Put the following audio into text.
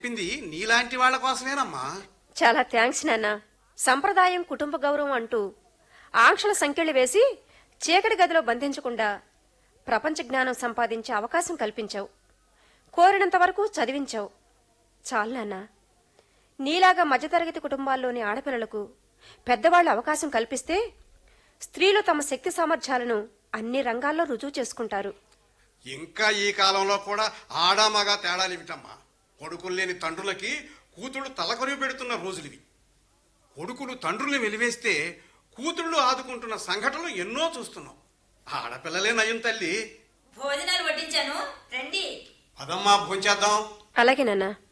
చెప్పింది నీలాంటి వాళ్ళ కోసమేనమ్మా చాలా థ్యాంక్స్ నాన్న సంప్రదాయం కుటుంబ గౌరవం అంటూ ఆంక్షల సంఖ్యలు వేసి చీకటి గదిలో బంధించకుండా ప్రపంచ జ్ఞానం సంపాదించే అవకాశం కల్పించావు కోరినంత వరకు చదివించావు చాలు నాన్న నీలాగా మధ్యతరగతి కుటుంబాల్లోని ఆడపిల్లలకు పెద్దవాళ్ళు అవకాశం కల్పిస్తే స్త్రీలు తమ శక్తి సామర్థ్యాలను అన్ని రంగాల్లో రుజువు చేసుకుంటారు ఇంకా ఈ కాలంలో కూడా ఆడామగా తేడాలేమిటమ్మా కొడుకులు లేని తండ్రులకి కూతుళ్ళు తలకొరివి పెడుతున్న రోజులివి కొడుకులు తండ్రుల్ని వెలివేస్తే కూతుళ్ళు ఆదుకుంటున్న సంఘటనలు ఎన్నో చూస్తున్నాం ఆడపిల్లలే నయం తల్లి భోజనాలు వడ్డించాను రండి అదమ్మా భోంచేద్దాం అలాగే నాన్న